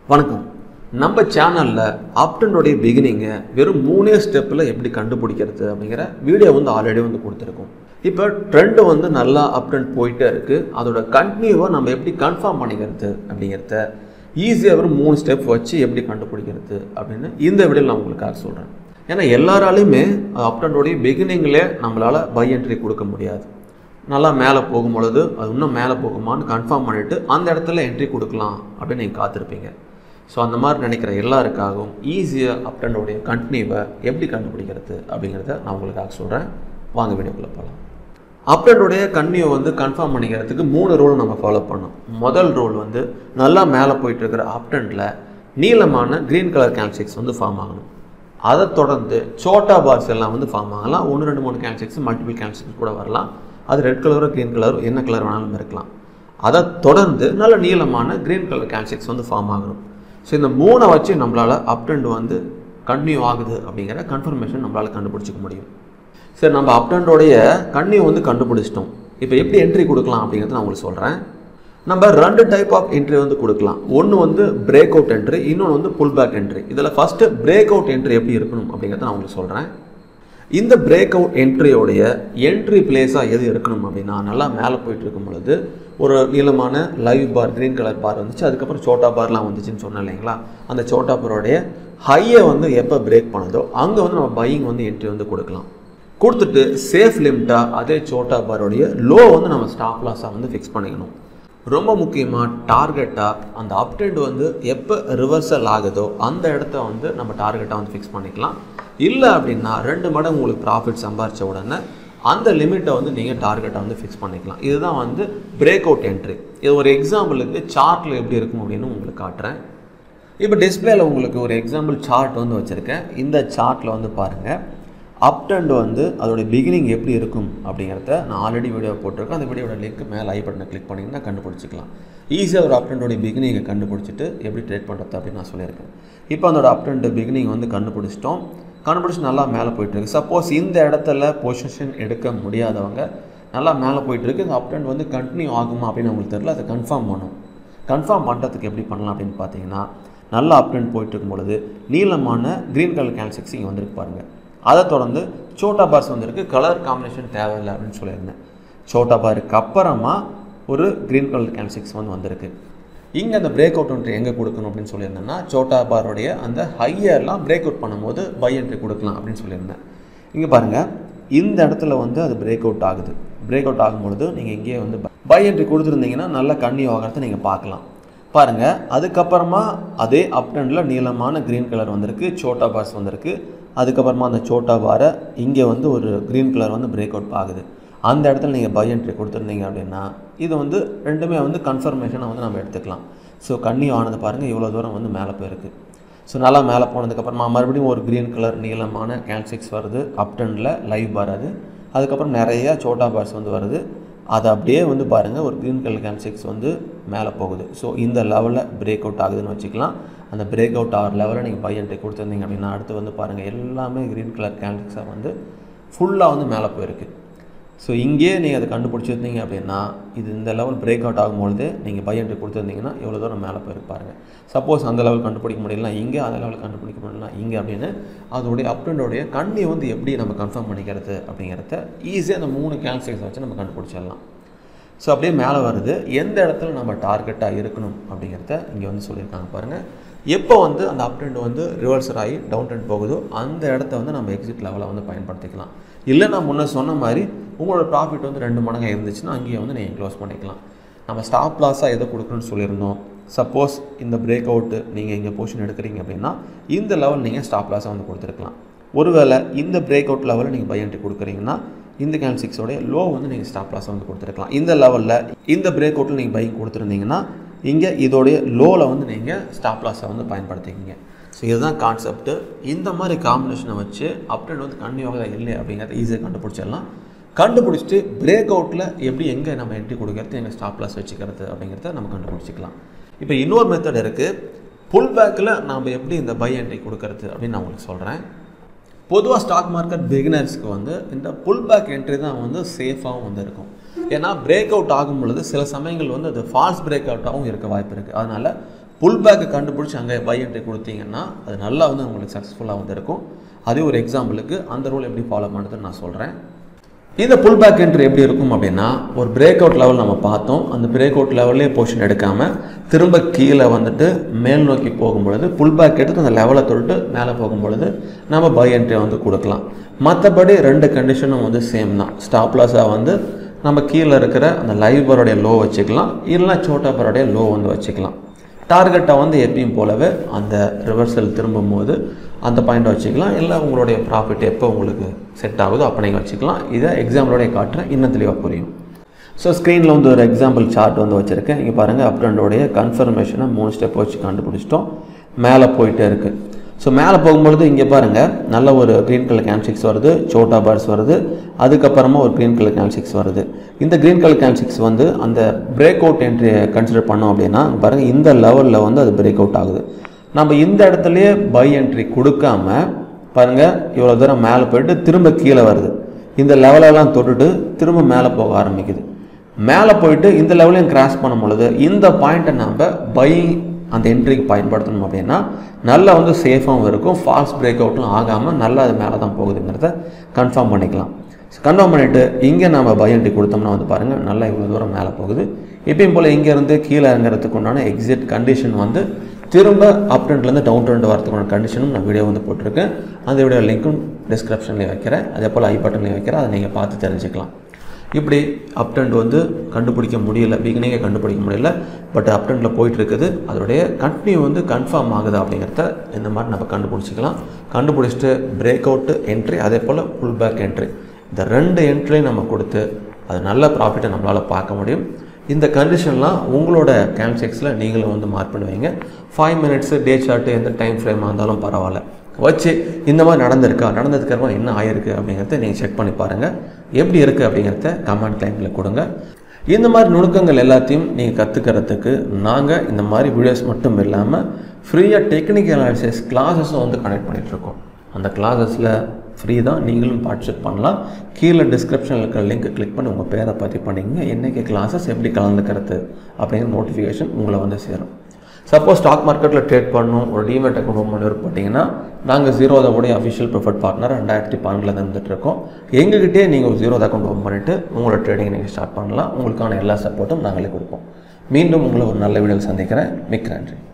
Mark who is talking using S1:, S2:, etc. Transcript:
S1: வணக்கம் நம்ம சேனலில் அப்டனுடைய பிகினிங்கை வெறும் மூணே ஸ்டெப்பில் எப்படி கண்டுபிடிக்கிறது அப்படிங்கிற வீடியோ வந்து ஆல்ரெடி வந்து கொடுத்துருக்கோம் இப்போ ட்ரெண்டு வந்து நல்லா அப்டன் போயிட்டே இருக்குது அதோட கண்டினியூவாக நம்ம எப்படி கன்ஃபார்ம் பண்ணிக்கிறது அப்படிங்கிறத ஈஸியாக வெறும் மூணு ஸ்டெப் வச்சு எப்படி கண்டுபிடிக்கிறது அப்படின்னு இந்த வீடியோவில் நான் உங்களுக்காக சொல்கிறேன் ஏன்னா எல்லாராலையுமே அப்டனுடைய பிகினிங்லேயே நம்மளால் பை என்ட்ரி கொடுக்க முடியாது நல்லா மேலே போகும் பொழுது அது இன்னும் மேலே போகுமான்னு கன்ஃபார்ம் பண்ணிவிட்டு அந்த இடத்துல என்ட்ரி கொடுக்கலாம் அப்படின்னு நீங்கள் காத்திருப்பீங்க ஸோ அந்த மாதிரி நினைக்கிற எல்லாருக்காகவும் ஈஸியாக அப்டனுடைய கண்டினியூவை எப்படி கண்டுபிடிக்கிறது அப்படிங்கிறத நான் உங்களுக்காக சொல்கிறேன் வாங்க வீடியோக்குள்ளே போகலாம் அப்டனுடைய கன்னியூ வந்து கன்ஃபார்ம் பண்ணிக்கிறதுக்கு மூணு ரூல் நம்ம ஃபாலோ பண்ணோம் முதல் ரூல் வந்து நல்லா மேலே போயிட்டு இருக்கிற அப்டனில் நீளமான க்ரீன் கலர் கேல்சிக்ஸ் வந்து ஃபார்ம் ஆகணும் அதை தொடர்ந்து சோட்டா பார்ஸ் எல்லாம் வந்து ஃபார்ம் ஆகலாம் ஒன்று ரெண்டு மூணு கேல்சிக்ஸ் மல்டிபிள் கேல்சிக்ஸ் கூட வரலாம் அது ரெட் கலரோ க்ரீன் கலரோ என்ன கலர் வேணாலும் இருக்கலாம் அதை தொடர்ந்து நல்ல நீளமான க்ரீன் கலர் கேல்சிக்ஸ் வந்து ஃபார்ம் ஆகணும் ஸோ இந்த மூணை வச்சு நம்மளால் அப் ட்ரெண்ட் வந்து கண்டினியூ ஆகுது அப்படிங்கிற கன்ஃபர்மேஷன் நம்மளால் கண்டுபிடிச்சிக்க முடியும் சரி நம்ம அப் ட்ரெண்டோடைய கன்னியூ வந்து கண்டுபிடிச்சிட்டோம் இப்போ எப்படி என்ட்ரி கொடுக்கலாம் அப்படிங்கிறத நான் உங்களுக்கு சொல்கிறேன் நம்ம ரெண்டு டைப் ஆஃப் என்ட்ரி வந்து கொடுக்கலாம் ஒன்று வந்து பிரேக் அவுட் என்ட்ரி இன்னொன்று வந்து புல் பேக் என்ட்ரி இதில் ஃபஸ்ட்டு பிரேக் அவுட் என்ட்ரி எப்படி இருக்கணும் அப்படிங்கிறத நான் உங்களுக்கு சொல்கிறேன் இந்த பிரேக் அவுட் என்ட்ரியோடைய என்ட்ரி பிளேஸாக எது இருக்கணும் அப்படின்னா நல்லா மேலே போயிட்டு இருக்கும் பொழுது ஒரு நீளமான live bar green colour bar வந்துச்சு அதுக்கப்புறம் சோட்டா பார்லாம் வந்துச்சுன்னு சொன்னேன் இல்லைங்களா அந்த சோட்டா பாரோடைய ஹையை வந்து எப்போ பிரேக் பண்ணுதோ அங்கே வந்து நம்ம பையிங் வந்து என்ட்ரி வந்து கொடுக்கலாம் கொடுத்துட்டு சேஃப் லிமிட்டாக அதே சோட்டா பாரோடைய லோ வந்து நம்ம ஸ்டாப் லாஸாக வந்து ஃபிக்ஸ் பண்ணிக்கணும் ரொம்ப முக்கியமாக டார்கெட்டாக அந்த அப்டெண்ட் வந்து எப்போ ரிவர்சல் ஆகுதோ அந்த இடத்த வந்து நம்ம டார்கெட்டாக வந்து ஃபிக்ஸ் பண்ணிக்கலாம் இல்லை அப்படின்னா ரெண்டு மடங்கு உங்களுக்கு ப்ராஃபிட் சம்பாரித்த உடனே அந்த லிமிட்டை வந்து நீங்கள் டார்கெட்டை வந்து ஃபிக்ஸ் பண்ணிக்கலாம் இதுதான் வந்து பிரேக் அவுட் என்ட்ரி இது ஒரு எக்ஸாம்பிளுக்கு சார்ட்டில் எப்படி இருக்கும் அப்படின்னு உங்களுக்கு காட்டுறேன் இப்போ டிஸ்பிளேல உங்களுக்கு ஒரு எக்ஸாம்பிள் சார்ட் வந்து வச்சுருக்கேன் இந்த சார்ட்டில் வந்து பாருங்கள் அப் ட்ரெண்ட் வந்து அதோட பிகினிங் எப்படி இருக்கும் அப்படிங்கிறத நான் ஆல்ரெடி வீடியோ போட்டிருக்கேன் அந்த வீடியோட லிங்க் மேலே ஐ பட்டனை கிளிக் பண்ணிங்கன்னா கண்டுபிடிச்சிக்கலாம் ஈஸியாக ஒரு அப் ட்ரெண்டோட பிகினிங்கை கண்டுபிடிச்சிட்டு எப்படி ட்ரேட் பண்ணுறது அப்படின்னு நான் சொல்லியிருக்கேன் இப்போ அதோட அப் ட்ரெண்ட் பிகினிங் வந்து கண்டுபிடிச்சிட்டோம் கண்டுபிடிச்சி நல்லா மேலே போயிட்டுருக்கு சப்போஸ் இந்த இடத்துல பொசிஷன் எடுக்க முடியாதவங்க நல்லா மேலே போயிட்டுருக்கு இந்த அப் ட்ரெண்ட் வந்து கண்டினியூ ஆகுமா அப்படின்னு உங்களுக்கு தெரியல அதை கன்ஃபார்ம் பண்ணும் கன்ஃபார்ம் பண்ணுறதுக்கு எப்படி பண்ணலாம் அப்படின்னு பார்த்தீங்கன்னா நல்லா அப் ட்ரெண்ட் போயிட்டு இருக்கும் பொழுது நீளமான க்ரீன் கலர் கேல்சிக்ஸ் இங்கே வந்துருக்கு பாருங்கள் அதை தொடர்ந்து சோட்டா பார்ஸ் வந்திருக்கு கலர் காம்பினேஷன் தேவையில்லை அப்படின்னு சொல்லியிருந்தேன் சோட்டா பாருக்கு அப்புறமா ஒரு க்ரீன் கலர் கேல்சிக்ஸ் வந்து வந்திருக்கு இங்கே அந்த பிரேக் அவுட் என்ட்ரி எங்கே கொடுக்கணும் அப்படின்னு சொல்லியிருந்தேன்னா சோட்டா பாரோடைய அந்த ஹையர்லாம் பிரேக் அவுட் பண்ணும்போது பை என்ட்ரி கொடுக்கலாம் அப்படின்னு சொல்லியிருந்தேன் இங்கே பாருங்கள் இந்த இடத்துல வந்து அது பிரேக் அவுட் ஆகுது பிரேக் அவுட் ஆகும்பொழுது நீங்கள் இங்கேயே வந்து பை என்ட்ரி கொடுத்துருந்தீங்கன்னா நல்லா கன்னியூ ஆகிறத நீங்கள் பார்க்கலாம் பாருங்கள் அதுக்கப்புறமா அதே அப்டனில் நீளமான க்ரீன் கலர் வந்திருக்கு சோட்டா பார்ஸ் வந்திருக்கு அதுக்கப்புறமா அந்த சோட்டா பாரை இங்கே வந்து ஒரு க்ரீன் கலர் வந்து பிரேக் அவுட் ஆகுது அந்த இடத்துல நீங்கள் பை என்ட்ரி கொடுத்துருந்தீங்க அப்படின்னா இது வந்து ரெண்டுமே வந்து கன்ஃபர்மேஷனை வந்து நம்ம எடுத்துக்கலாம் ஸோ கண்ணி ஆனது பாருங்கள் இவ்வளோ தூரம் வந்து மேலே போயிருக்கு ஸோ நல்லா மேலே போனதுக்கப்புறமா மறுபடியும் ஒரு க்ரீன் கலர் நீளமான கேல்சிக்ஸ் வருது அப்டனில் லைவ் பார் அது அதுக்கப்புறம் நிறைய சோட்டா பார்ஸ் வந்து வருது அது அப்படியே வந்து பாருங்கள் ஒரு க்ரீன் கலர் கேல்சிக்ஸ் வந்து மேலே போகுது ஸோ இந்த லெவலில் பிரேக் அவுட் ஆகுதுன்னு வச்சுக்கலாம் அந்த பிரேக் அவுட் ஆகிற லெவலில் நீங்கள் பை என்ட்ரி கொடுத்துருந்தீங்க அப்படின்னா அடுத்து வந்து பாருங்கள் எல்லாமே க்ரீன் கலர் கேல்சிக்ஸாக வந்து ஃபுல்லாக வந்து மேலே போயிருக்கு ஸோ இங்கேயே நீங்கள் அதை கண்டுபிடிச்சிருந்தீங்க அப்படின்னா இது இந்த லெவல் பிரேக் அவுட் ஆகும்பொழுது நீங்கள் பை என்ட்ரி கொடுத்துருந்தீங்கன்னா எவ்வளோ தூரம் மேலே போயிருக்கு பாருங்கள் சப்போஸ் அந்த லெவல் கண்டுபிடிக்க முடியலாம் இங்கே அந்த லெவல் கண்டுபிடிக்க முடியலாம் இங்கே அப்படின்னு அதோடைய அப்டண்டோடைய கண்ணி வந்து எப்படி நம்ம கன்ஃபார்ம் பண்ணிக்கிறது அப்படிங்கிறத ஈஸியாக அந்த மூணு கேல்சிக்ஸ் வச்சு நம்ம கண்டுபிடிச்சிடலாம் ஸோ அப்படியே மேலே வருது எந்த இடத்துல நம்ம டார்கெட்டாக இருக்கணும் அப்படிங்கிறத இங்கே வந்து சொல்லியிருக்காங்க பாருங்கள் எப்போ வந்து அந்த அப் ட்ரெண்ட் வந்து ரிவர்சர் ஆகி டவுன் ட்ரெண்ட் போகுதோ அந்த இடத்த வந்து நம்ம எக்ஸிட் லெவலில் வந்து பயன்படுத்திக்கலாம் இல்லை நான் முன்ன சொன்ன மாதிரி உங்களோட ப்ராஃபிட் வந்து ரெண்டு மடங்காக இருந்துச்சுன்னா அங்கேயே வந்து நீங்கள் க்ளோஸ் பண்ணிக்கலாம் நம்ம ஸ்டாப் லாஸாக எதை கொடுக்கணும்னு சொல்லியிருந்தோம் சப்போஸ் இந்த பிரேக் அவுட்டு நீங்கள் இங்கே பொசிஷன் எடுக்கிறீங்க அப்படின்னா இந்த லெவல் நீங்கள் ஸ்டாப் லாஸாக வந்து கொடுத்துருக்கலாம் ஒருவேளை இந்த பிரேக் அவுட் லெவலில் நீங்கள் பை என்ட்ரி கொடுக்குறீங்கன்னா இந்த கேன் சிக்ஸோடைய லோ வந்து நீங்கள் ஸ்டாப் லாஸாக வந்து கொடுத்துருக்கலாம் இந்த லெவலில் இந்த பிரேக் அவுட்டில் நீங்கள் பைக் கொடுத்துருந்தீங்கன்னா இங்கே இதோடைய லோவில் வந்து நீங்கள் ஸ்டாப் லாஸை வந்து பயன்படுத்திக்கிங்க ஸோ இதுதான் கான்செப்ட்டு இந்த மாதிரி காம்பினேஷனை வச்சு அப்டேட் வந்து கண்டினியூவாக இல்லை அப்படிங்கிறத ஈஸியாக கண்டுபிடிச்சிடலாம் கண்டுபிடிச்சிட்டு பிரேக் அவுட்டில் எப்படி எங்கே நம்ம என்ட்ரி கொடுக்கறது எங்கே ஸ்டாப் லாஸ் வச்சுக்கிறது அப்படிங்கிறத நம்ம கண்டுபிடிச்சிக்கலாம் இப்போ இன்னொரு மெத்தட் இருக்குது புல் பேக்கில் நாம் எப்படி இந்த பை என்ட்ரி கொடுக்கறது அப்படின்னு நான் உங்களுக்கு சொல்கிறேன் பொதுவாக ஸ்டாக் மார்க்கெட் பிகினர்ஸ்க்கு வந்து இந்த புல் பேக் என்ட்ரி தான் வந்து சேஃபாகவும் வந்து இருக்கும் ஏன்னா பிரேக் அவுட் ஆகும் பொழுது சில சமயங்கள் வந்து அது ஃபால்ஸ் பிரேக் அவுட்டாகவும் இருக்க வாய்ப்பு இருக்குது அதனால் புல் பேக்கை கண்டுபிடிச்சி அங்கே பை என்ட்ரி கொடுத்தீங்கன்னா அது நல்லா வந்து உங்களுக்கு சக்ஸஸ்ஃபுல்லாக வந்து இருக்கும் அதே ஒரு எக்ஸாம்பிளுக்கு அந்த ரூல் எப்படி ஃபாலோ பண்ணுறதுன்னு நான் சொல்கிறேன் இந்த புல் பேக் என்ட்ரி எப்படி இருக்கும் அப்படின்னா ஒரு பிரேக் அவுட் லெவல் நம்ம பார்த்தோம் அந்த பிரேக் அவுட் லெவல்லே பொசிஷன் எடுக்காமல் திரும்ப கீழே வந்துட்டு மேல் நோக்கி போகும் பொழுது புல் பேக் எடுத்து அந்த லெவலை தொட்டு மேலே போகும் பொழுது நம்ம பை என்ட்ரி வந்து கொடுக்கலாம் மற்றபடி ரெண்டு கண்டிஷனும் வந்து சேம் தான் ஸ்டாப் லாஸாக வந்து நம்ம கீழே இருக்கிற அந்த லைவ் பரோடைய லோ வச்சுக்கலாம் இல்லைனா சோட்டா பரோடைய லோ வந்து வச்சுக்கலாம் டார்கெட்டை வந்து எப்பயும் போலவே அந்த ரிவர்சல் திரும்பும் போது அந்த பாயிண்ட்டை வச்சுக்கலாம் இல்லை உங்களுடைய ப்ராஃபிட் எப்போ உங்களுக்கு செட் ஆகுதோ அப்போ நீங்கள் வச்சுக்கலாம் இதை எக்ஸாம்பிளோடைய காட்டுறேன் இன்னும் தெளிவாக புரியும் ஸோ ஸ்க்ரீனில் வந்து ஒரு எக்ஸாம்பிள் சார்ட் வந்து வச்சுருக்கேன் இங்கே பாருங்கள் அப்ரண்டோடைய கன்ஃபர்மேஷனை மூணு ஸ்டெப் வச்சு கண்டுபிடிச்சிட்டோம் மேலே போயிட்டே இருக்குது ஸோ மேலே போகும்பொழுது இங்கே பாருங்கள் நல்ல ஒரு க்ரீன் கலர் கேன்சிக்ஸ் வருது சோட்டா பார்ஸ் வருது அதுக்கப்புறமா ஒரு க்ரீன் கலர் கேன்சிக்ஸ் வருது இந்த க்ரீன் கலர் கேன்சிக்ஸ் வந்து அந்த பிரேக் அவுட் என்ட்ரியை கன்சிடர் பண்ணோம் அப்படின்னா பாருங்கள் இந்த லெவலில் வந்து அது பிரேக் அவுட் ஆகுது நம்ம இந்த இடத்துலையே பை என்ட்ரி கொடுக்காம பாருங்கள் இவ்வளோ தூரம் மேலே போயிட்டு திரும்ப கீழே வருது இந்த லெவலெல்லாம் தொட்டுட்டு திரும்ப மேலே போக ஆரம்பிக்குது மேலே போயிட்டு இந்த லெவலையும் கிராஸ் பண்ணும் பொழுது இந்த பாயிண்ட்டை நம்ம பை அந்த என்ட்ரிக்கு பயன்படுத்தணும் அப்படின்னா நல்லா வந்து சேஃபாகவும் இருக்கும் ஃபாஸ்ட் பிரேக் அவுட்லாம் ஆகாமல் நல்லா அது மேலே தான் போகுதுங்கிறத கன்ஃபார்ம் பண்ணிக்கலாம் கன்ஃபார்ம் பண்ணிவிட்டு இங்கே நம்ம பை என்ட்ரி கொடுத்தோம்னா வந்து பாருங்கள் நல்லா இவ்வளோ தூரம் மேலே போகுது எப்பயும் போல் இங்கேருந்து கீழே இறங்குறதுக்கு உண்டான எக்ஸிட் கண்டிஷன் வந்து திரும்ப அப் ட்ரெண்ட்லேருந்து டவுன் ட்ரெண்ட் வரதுக்கான கண்டிஷனும் நான் வீடியோ வந்து போட்டிருக்கேன் அந்த வீடியோ லிங்க்கும் டிஸ்கிரிப்ஷன்லேயும் வைக்கிறேன் அதே போல் ஐ பட்டன்லேயும் வைக்கிறேன் அதை நீங்கள் பார்த்து தெரிஞ்சுக்கலாம் இப்படி அப் ட்ரெண்ட் வந்து கண்டுபிடிக்க முடியல பிகினிங்கை கண்டுபிடிக்க முடியல பட் அப் ட்ரெண்டில் போயிட்டு இருக்குது அதோடைய கண்டினியூ வந்து கன்ஃபார்ம் ஆகுது அப்படிங்கிறத இந்த மாதிரி நம்ம கண்டுபிடிச்சிக்கலாம் கண்டுபிடிச்சிட்டு பிரேக் அவுட்டு என்ட்ரி அதே போல் புல் பேக் என்ட்ரி இந்த ரெண்டு என்ட்ரியும் நம்ம கொடுத்து அது நல்ல ப்ராஃபிட்டை நம்மளால் பார்க்க முடியும் இந்த கண்டிஷன்லாம் உங்களோட கேம்செக்ஸில் நீங்களும் வந்து மார்க் பண்ணுவீங்க ஃபைவ் மினிட்ஸு டே சார்ட்டு எந்த டைம் ஃப்ரேமாக இருந்தாலும் பரவாயில்ல வச்சு இந்த மாதிரி நடந்திருக்கா நடந்ததுக்கப்புறம் என்ன ஆயிருக்கு அப்படிங்கிறத நீங்கள் செக் பண்ணி பாருங்கள் எப்படி இருக்குது அப்படிங்கிறத கமெண்ட் லைனில் கொடுங்க இந்த மாதிரி நுணுக்கங்கள் எல்லாத்தையும் நீங்கள் கற்றுக்கிறதுக்கு நாங்கள் இந்த மாதிரி வீடியோஸ் மட்டும் இல்லாமல் ஃப்ரீயாக டெக்னிக்கல் அனாலிசிஸ் கிளாஸஸும் வந்து கனெக்ட் பண்ணிகிட்ருக்கோம் அந்த கிளாஸஸில் ஃப்ரீ தான் நீங்களும் பார்ட்டிசிபேட் பண்ணலாம் கீழே டிஸ்கிரிப்ஷனில் இருக்கிற லிங்க் கிளிக் பண்ணி உங்கள் பேரை பதிவு பண்ணிங்க என்றைக்கு கிளாஸஸ் எப்படி கலந்துக்கிறது அப்படிங்கிற நோட்டிஃபிகேஷன் உங்களை வந்து சேரும் சப்போஸ் ஸ்டாக் மார்க்கெட்டில் ட்ரேட் பண்ணணும் ஒரு டிமெட் அக்கௌண்ட் ஓப்பன் பண்ணி விருப்பப்பட்டீங்கன்னா நாங்கள் ஜீரோதாவுடைய அஃபிஷியல் ப்ரிஃபர்ட் பார்ட்னர் ரெண்டாயிரத்தி பன்னெண்டுலேருந்து இருந்துட்டு இருக்கோம் எங்ககிட்டே நீங்கள் ஒரு ஜீரோ அக்கௌண்ட் ஓப்பன் பண்ணிவிட்டு உங்களோட ட்ரேடிங் நீங்கள் ஸ்டார்ட் பண்ணலாம் உங்களுக்கான எல்லா சப்போர்ட்டும் நாங்களே கொடுப்போம் மீண்டும் உங்களை ஒரு நல்ல வீடியோவில் சந்திக்கிறேன் மிக்க நன்றி